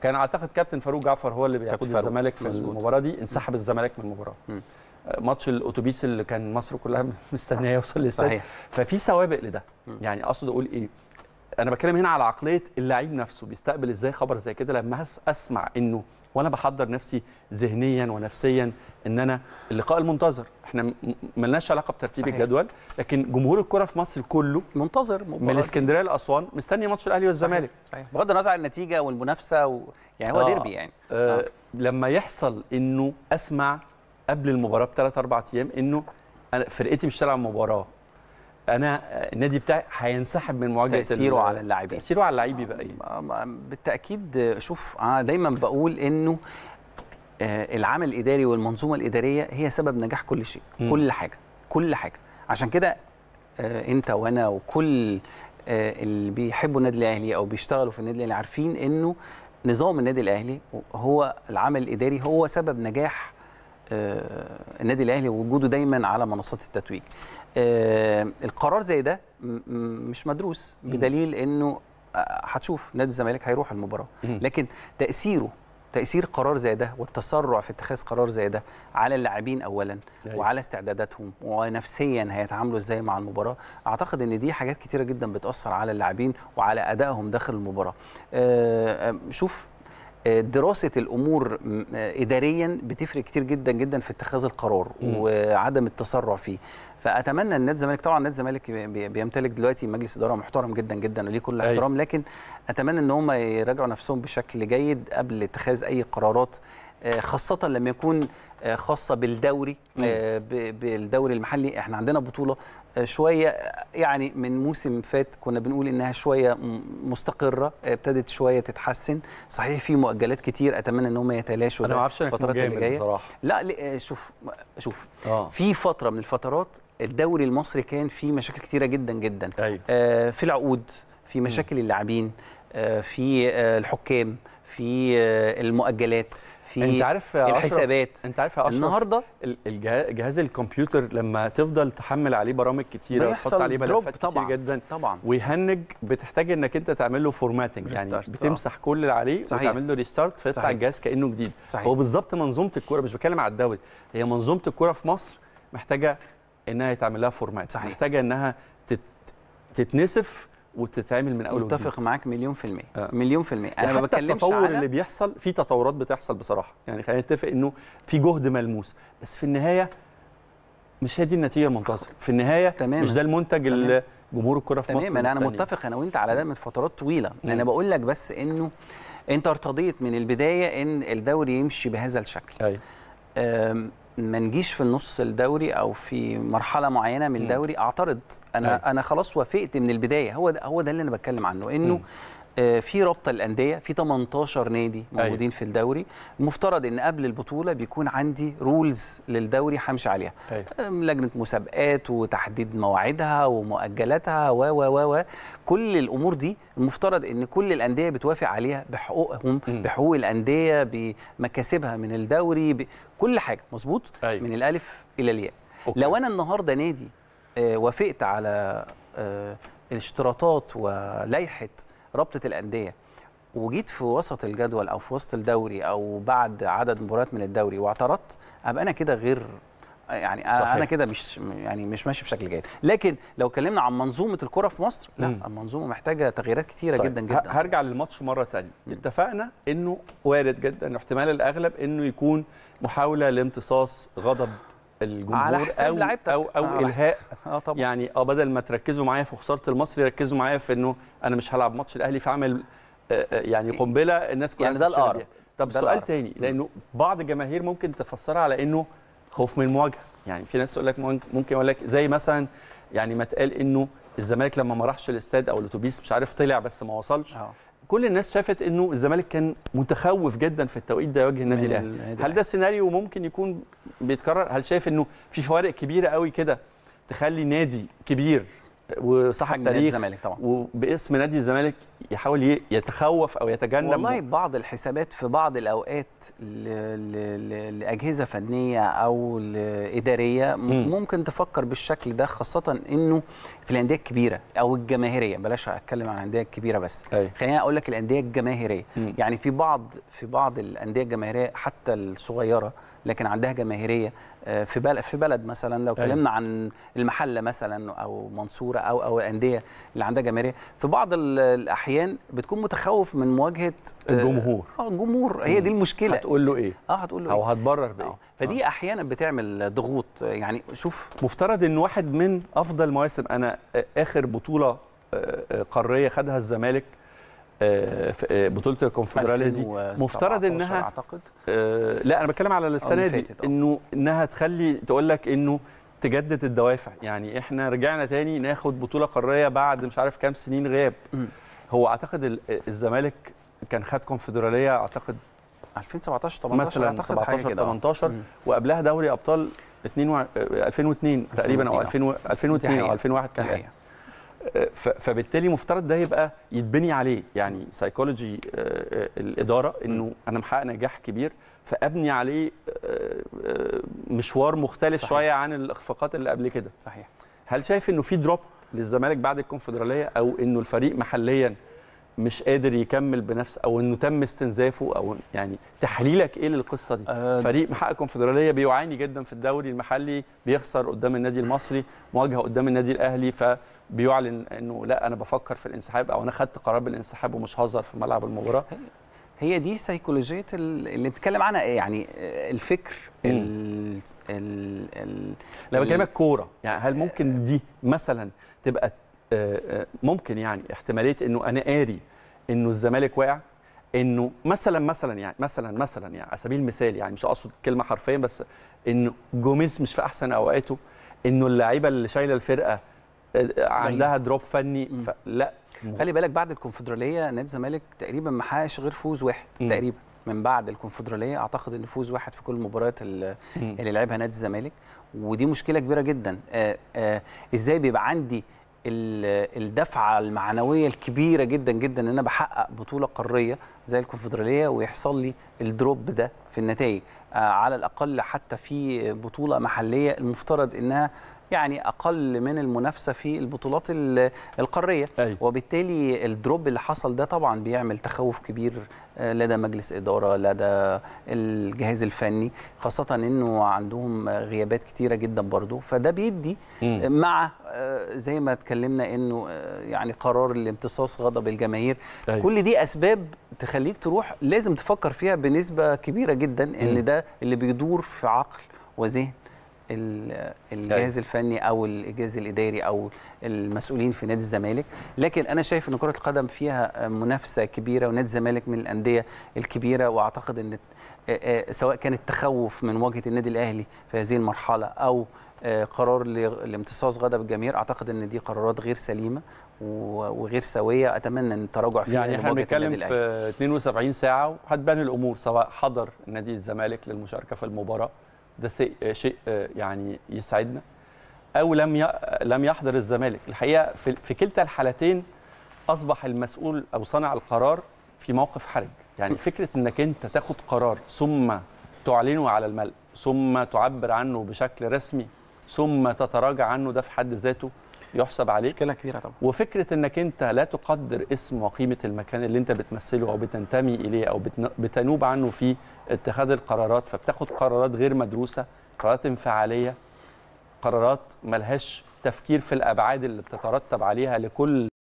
كان اعتقد كابتن فاروق جعفر هو اللي بيقود فاروق، الزمالك في مظبوط. المباراه دي انسحب الزمالك من المباراه مم. آه، ماتش الاتوبيس اللي كان مصر كلها مستنيه يوصل للاستاد صحيح ففي سوابق لده مم. يعني اقصد اقول ايه انا بتكلم هنا على عقليه اللعيب نفسه بيستقبل ازاي خبر زي كده لما هس- اسمع انه وانا بحضر نفسي ذهنيا ونفسيا ان انا اللقاء المنتظر احنا م- م- ملناش علاقه بترتيب صحيح. الجدول لكن جمهور الكره في مصر كله منتظر من مباراة الاسكندريه لاسوان مستني ماتش الاهلي والزمالك صحيح بغض النظر عن النتيجه والمنافسه و... يعني هو آه. ديربي يعني آه آه. لما يحصل انه اسمع قبل المباراه بثلاث اربع ايام انه انا فرقتي مش تلعب مباراه انا آه، النادي بتاعي هينسحب من مواجهه تاثيره ال- على اللاعبين تاثيره على اللعيب يبقى ايه؟ آه، ما- بالتاكيد شوف انا دايما بقول انه آه، العمل الاداري والمنظومه الاداريه هي سبب نجاح كل شيء مم. كل حاجه كل حاجه عشان كده آه، انت وانا وكل آه، اللي بيحبوا النادي الاهلي او بيشتغلوا في النادي الاهلي عارفين انه نظام النادي الاهلي هو العمل الاداري هو سبب نجاح آه، النادي الاهلي ووجوده دايما على منصات التتويج آه، القرار زي ده م- م- مش مدروس مم. بدليل انه آه، هتشوف نادي الزمالك هيروح المباراه مم. لكن تاثيره تاثير قرار زي ده والتسرع في اتخاذ قرار زي ده على اللاعبين اولا أيوة. وعلى استعداداتهم ونفسيا هيتعاملوا ازاي مع المباراه اعتقد ان دي حاجات كتيره جدا بتاثر على اللاعبين وعلى ادائهم داخل المباراه آه، آه، شوف آه، دراسه الامور م- آه، اداريا بتفرق كتير جدا جدا في اتخاذ القرار مم. وعدم التسرع فيه فاتمنى ان نادي الزمالك طبعا نادي الزمالك بي- بيمتلك دلوقتي مجلس اداره محترم جدا جدا وليه كل أيوة. الاحترام لكن اتمنى ان هم يراجعوا نفسهم بشكل جيد قبل اتخاذ اي قرارات آه، خاصة لما يكون آه، خاصة بالدوري مم. آه، ب- بالدوري المحلي احنا عندنا بطولة آه، شوية آه، يعني من موسم فات كنا بنقول انها شوية م- مستقرة آه، ابتدت شوية تتحسن صحيح في مؤجلات كتير اتمنى ان هم يتلاشوا انا ما ده اعرفش انك الفترات اللي مجامل جاية بصراحه لا ل- آه، شوف شوف اه في فترة من الفترات الدوري المصري كان فيه مشاكل كتيرة جدا جدا ايوه آه، في العقود في مشاكل اللاعبين آه، في آه، الحكام في آه، المؤجلات في انت عارف يا أشرف- الحسابات انت عارف يا اشرف النهارده ال- الجهاز جهاز الكمبيوتر لما تفضل تحمل عليه برامج كتيره وتحط بيحصل عليه drop ملفات طبعاً. كتير جدا طبعا ويهنج بتحتاج انك انت تعمل له فورماتنج يعني Restart، بتمسح كل اللي عليه صحيح. وتعمل له ريستارت فيطلع صحيح. الجهاز كانه جديد صحيح. هو بالظبط منظومه الكوره مش بتكلم على الدوري هي منظومه الكوره في مصر محتاجه انها يتعمل لها فورمات صحيح. محتاجه انها تت... تتنسف وتتعمل من اول متفق وجديد معاك مليون في المية آه. مليون في المية انا انا ما حتى بتكلمش التطور على اللي بيحصل في تطورات بتحصل بصراحه يعني خلينا نتفق انه في جهد ملموس بس في النهايه مش هي دي النتيجه المنتظره في النهايه تماما. مش ده المنتج تمام. اللي جمهور الكره في مصر تمام انا مستنيه. متفق انا وانت على ده من فترات طويله مم. انا بقول لك بس انه انت ارتضيت من البدايه ان الدوري يمشي بهذا الشكل ايوه أم، ما نجيش في النص الدوري او في مرحله معينه من مم. الدوري اعترض انا أيوة. انا خلاص وافقت من البدايه هو ده هو ده اللي انا بتكلم عنه انه مم. آه، في رابطه الانديه في 18 نادي موجودين أيوة. في الدوري المفترض ان قبل البطوله بيكون عندي رولز للدوري همشي عليها ايوه أم، لجنه مسابقات وتحديد مواعيدها ومؤجلاتها و و و و كل الامور دي المفترض ان كل الانديه بتوافق عليها بحقوقهم مم. بحقوق الانديه بمكاسبها من الدوري بكل حاجه مظبوط أيوة. من الالف الى الياء أوكي. لو انا النهارده نادي آه، وافقت على آه، الاشتراطات ولائحه رابطه الانديه وجيت في وسط الجدول او في وسط الدوري او بعد عدد مباريات من الدوري واعترضت ابقى انا كده غير يعني صحيح. انا كده مش يعني مش ماشي بشكل جيد لكن لو اتكلمنا عن منظومه الكره في مصر لا مم. المنظومه محتاجه تغييرات كتيره طيب، جدا ه- جدا هرجع للماتش مره تانية مم. اتفقنا انه وارد جدا احتمال الاغلب انه يكون محاوله لامتصاص غضب الجمهور على حساب او لعيبتك. او او على حساب- الهاء اه طبعا يعني اه بدل ما تركزوا معايا في خساره المصري ركزوا معايا في انه انا مش هلعب ماتش الاهلي فاعمل آه، آه، يعني قنبله الناس كلها يعني ده تتشرب الأقرب. بيها. طب ده سؤال الأقرب. تاني لانه بعض الجماهير ممكن تفسرها على انه خوف من المواجهه يعني في ناس تقول لك ممكن ممكن يقول لك زي مثلا يعني ما اتقال انه الزمالك لما ما راحش الاستاد او الاتوبيس مش عارف طلع بس ما وصلش اه كل الناس شافت انه الزمالك كان متخوف جدا في التوقيت ده يواجه النادي من الاهلي النادي هل الأهلي. ده سيناريو ممكن يكون بيتكرر هل شايف انه في فوارق كبيره قوي كده تخلي نادي كبير وصاحب حجم نادي تاريخ الزمالك طبعا وباسم نادي الزمالك يحاول ي- يتخوف او يتجنب والله بعض الحسابات في بعض الاوقات ل... ل... ل... لاجهزه فنيه او اداريه م- مم. ممكن تفكر بالشكل ده خاصه انه في الانديه الكبيره او الجماهيريه بلاش اتكلم عن الانديه الكبيره بس أيوة. خليني اقول لك الانديه الجماهيريه مم. يعني في بعض في بعض الانديه الجماهيريه حتى الصغيره لكن عندها جماهيريه آه، في بلد في بلد مثلا لو أيوة. اتكلمنا عن المحله مثلا او منصوره او او الانديه اللي عندها جماهيريه في بعض ال- الاحيان بتكون متخوف من مواجهه آه، الجمهور. اه الجمهور هي دي المشكله هتقول له ايه اه هتقول له او إيه؟ هتبرر بايه آه. فدي احيانا بتعمل ضغوط يعني شوف مفترض ان واحد من افضل مواسم انا اخر بطوله آه، آه، قاريه خدها الزمالك آه، في آه، بطوله الكونفدراليه دي 2017 مفترض انها اعتقد آه، لا انا بتكلم على السنه اللي دي فاتت، آه. انه انها تخلي تقول لك انه تجدد الدوافع يعني احنا رجعنا تاني ناخد بطوله قاريه بعد مش عارف كام سنين غياب مم. هو اعتقد ال- الزمالك كان خد كونفدراليه اعتقد 2017 18 مثلا اعتقد حاجه 17 كده آه. 18 مم. وقبلها دوري ابطال 2 و- آه، 2002 تقريبا او 2000 و- 2002 دي او حقيقة. 2001 دي كان حقيقة. ف- فبالتالي مفترض ده يبقى يتبني عليه يعني سايكولوجي الاداره انه انا محقق نجاح كبير فابني عليه آه، آه، مشوار مختلف صحيح. شويه عن الاخفاقات اللي قبل كده صحيح هل شايف انه في دروب للزمالك بعد الكونفدراليه او انه الفريق محليا مش قادر يكمل بنفس او انه تم استنزافه او يعني تحليلك ايه للقصه دي آه، فريق محقق كونفدراليه بيعاني جدا في الدوري المحلي بيخسر قدام النادي المصري مواجهه قدام النادي الاهلي فبيعلن انه لا انا بفكر في الانسحاب او انا خدت قرار بالانسحاب ومش هظهر في ملعب المباراه هي دي سيكولوجيه ال- اللي بتتكلم عنها إيه؟ يعني آه، الفكر مم. ال ال ال لا ال- بكلمك كوره يعني هل ممكن دي مثلا تبقى آه، آه، ممكن يعني احتماليه انه انا قاري انه الزمالك واقع انه مثلا مثلا يعني مثلا مثلا يعني على سبيل المثال يعني مش اقصد كلمه حرفيا بس انه جوميز مش في احسن اوقاته انه اللعيبه اللي شايله الفرقه آه، عندها دروب فني مم. فلا خلي بالك بعد الكونفدراليه نادي الزمالك تقريبا ما حققش غير فوز واحد مم. تقريبا من بعد الكونفدراليه اعتقد ان فوز واحد في كل المباريات ال- مم. اللي لعبها نادي الزمالك ودي مشكله كبيره جدا آه آه ازاي بيبقى عندي ال- الدفعه المعنويه الكبيره جدا جدا ان انا بحقق بطوله قاريه زي الكونفدراليه ويحصل لي الدروب ده في النتائج آه على الاقل حتى في بطوله محليه المفترض انها يعني اقل من المنافسه في البطولات ال- القاريه أيوة. وبالتالي الدروب اللي حصل ده طبعا بيعمل تخوف كبير آه، لدى مجلس اداره لدى الجهاز الفني خاصه انه عندهم آه، غيابات كتيره جدا برضو فده بيدي مم. مع آه، زي ما اتكلمنا انه آه، يعني قرار الامتصاص غضب الجماهير أيوة. كل دي اسباب تخليك تروح لازم تفكر فيها بنسبه كبيره جدا مم. ان ده اللي بيدور في عقل وذهن ال- الجهاز الفني او الجهاز الاداري او المسؤولين في نادي الزمالك لكن انا شايف ان كره القدم فيها منافسه كبيره ونادي الزمالك من الانديه الكبيره واعتقد ان آه، آه، سواء كان التخوف من مواجهه النادي الاهلي في هذه المرحله او آه، قرار ل- لامتصاص غضب الجماهير اعتقد ان دي قرارات غير سليمه و- وغير سويه اتمنى ان التراجع فيها يعني احنا لمواجهة بنتكلم النادي الأهلي. في 72 ساعه وهتبان الامور سواء حضر نادي الزمالك للمشاركه في المباراه ده شيء شيء يعني يسعدنا او لم ي- لم يحضر الزمالك الحقيقه في, في كلتا الحالتين اصبح المسؤول او صانع القرار في موقف حرج يعني فكره انك انت تاخد قرار ثم تعلنه على الملأ ثم تعبر عنه بشكل رسمي ثم تتراجع عنه ده في حد ذاته يحسب عليك مشكله كبيره طبعا وفكره انك انت لا تقدر اسم وقيمه المكان اللي انت بتمثله او بتنتمي اليه او بتن- بتنوب عنه في اتخاذ القرارات فبتاخد قرارات غير مدروسه قرارات انفعاليه قرارات ملهاش تفكير في الابعاد اللي بتترتب عليها لكل